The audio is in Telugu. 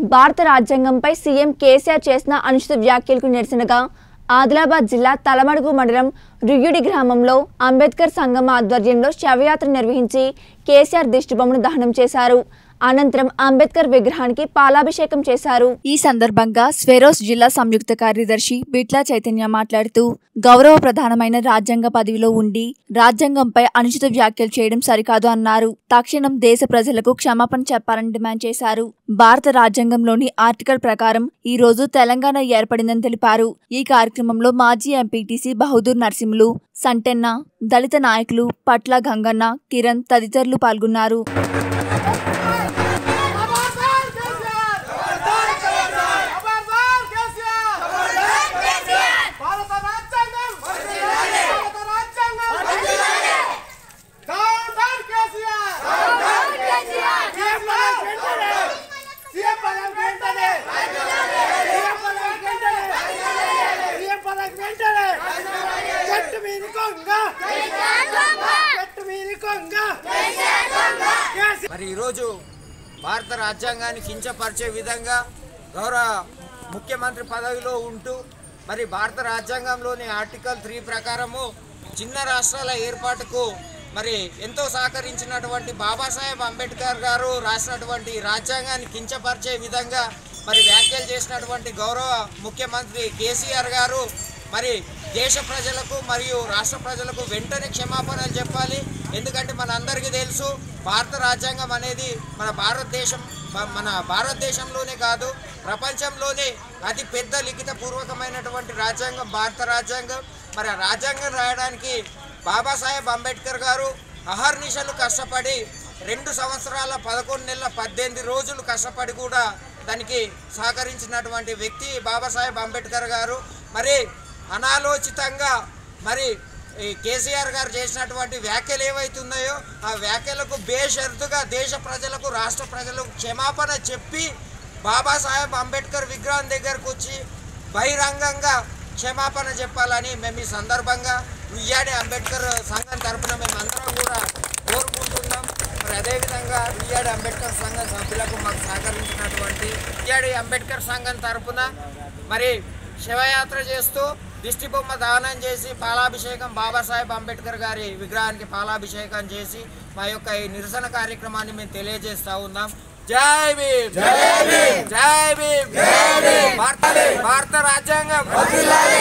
భారత రాజ్యాంగంపై సీఎం కేసీఆర్ చేసిన అనుచిత వ్యాఖ్యలకు నిరసనగా ఆదిలాబాద్ జిల్లా తలమడుగు మండలం రుయ్యుడి గ్రామంలో అంబేద్కర్ సంఘం ఆధ్వర్యంలో శవయాత్ర నిర్వహించి కేసీఆర్ దిష్టిబొమ్మను దహనం చేశారు అనంతరం అంబేద్కర్ విగ్రహానికి పాలాభిషేకం చేశారు ఈ సందర్భంగా స్వెరోస్ జిల్లా సంయుక్త కార్యదర్శి బిట్లా చైతన్య మాట్లాడుతూ గౌరవ ప్రధానమైన రాజ్యాంగ పదవిలో ఉండి రాజ్యాంగంపై అనుచిత వ్యాఖ్యలు చేయడం సరికాదు అన్నారు తక్షణం దేశ ప్రజలకు క్షమాపణ చెప్పాలని డిమాండ్ చేశారు భారత రాజ్యాంగంలోని ఆర్టికల్ ప్రకారం ఈ రోజు తెలంగాణ ఏర్పడిందని తెలిపారు ఈ కార్యక్రమంలో మాజీ ఎంపీటీసీ బహదూర్ నరసింహులు సంటెన్న దళిత నాయకులు పట్ల గంగన్న కిరణ్ తదితరులు పాల్గొన్నారు ఖబర్దార్ కేసీఆర్ ఖబర్దార్ కేసీఆర్ భారత రాజ్యాంగం భారత రాజ్యాంగం డౌన్ డౌన్ కేసీఆర్ సీఎం పదవి వెంటనే సీఎం పదవి వెంటనే సీఎం పదవి వెంటనే సీఎం పదవి వెంటనే చెట్టు మీద కొంగ చెట్టు మీద కొంగ కేసీఆర్ మరి ఈరోజు భారత రాజ్యాంగాన్ని కించపరిచే విధంగా గౌరవ ముఖ్యమంత్రి పదవిలో ఉంటూ మరి భారత రాజ్యాంగంలోని ఆర్టికల్ త్రీ ప్రకారము చిన్న రాష్ట్రాల ఏర్పాటుకు మరి ఎంతో సహకరించినటువంటి బాబాసాహెబ్ అంబేద్కర్ గారు రాసినటువంటి రాజ్యాంగాన్ని కించపరిచే విధంగా మరి వ్యాఖ్యలు చేసినటువంటి గౌరవ ముఖ్యమంత్రి కేసీఆర్ గారు మరి దేశ ప్రజలకు మరియు రాష్ట్ర ప్రజలకు వెంటనే క్షమాపణలు చెప్పాలి ఎందుకంటే మన అందరికీ తెలుసు భారత రాజ్యాంగం అనేది మన భారతదేశం బ- మన భారతదేశంలోనే కాదు ప్రపంచంలోనే అతి పెద్ద లిఖిత పూర్వకమైనటువంటి రాజ్యాంగం భారత రాజ్యాంగం మరి ఆ రాజ్యాంగం రాయడానికి బాబాసాహెబ్ అంబేద్కర్ గారు అహర్నిశలు కష్టపడి రెండు సంవత్సరాల పదకొండు నెలల పద్దెనిమిది రోజులు కష్టపడి కూడా దానికి సహకరించినటువంటి వ్యక్తి బాబాసాహెబ్ అంబేద్కర్ గారు మరి అనాలోచితంగా మరి ఈ కేసీఆర్ గారు చేసినటువంటి వ్యాఖ్యలు ఏవైతున్నాయో ఆ వ్యాఖ్యలకు బేషరతుగా దేశ ప్రజలకు రాష్ట్ర ప్రజలకు క్షమాపణ చెప్పి బాబాసాహెబ్ అంబేద్కర్ విగ్రహం దగ్గరకు వచ్చి బహిరంగంగా క్షమాపణ చెప్పాలని మేము ఈ సందర్భంగా ఉయ్యాడి అంబేద్కర్ సంఘం తరపున మేము అందరం కూడా కోరుకుంటున్నాం మరి అదేవిధంగా ఉయ్యాడి అంబేద్కర్ సంఘం సభ్యులకు మాకు సహకరించినటువంటి ఉయ్యాడి అంబేద్కర్ సంఘం తరపున మరి శివయాత్ర చేస్తూ దిష్టి బొమ్మ దానం చేసి పాలాభిషేకం బాబాసాహెబ్ అంబేద్కర్ గారి విగ్రహానికి పాలాభిషేకం చేసి మా యొక్క ఈ నిరసన కార్యక్రమాన్ని మేము తెలియజేస్తా ఉన్నాం జై భీమ్ జై భీమ్ జై భీమ్ భారత భారత రాజ్యాంగం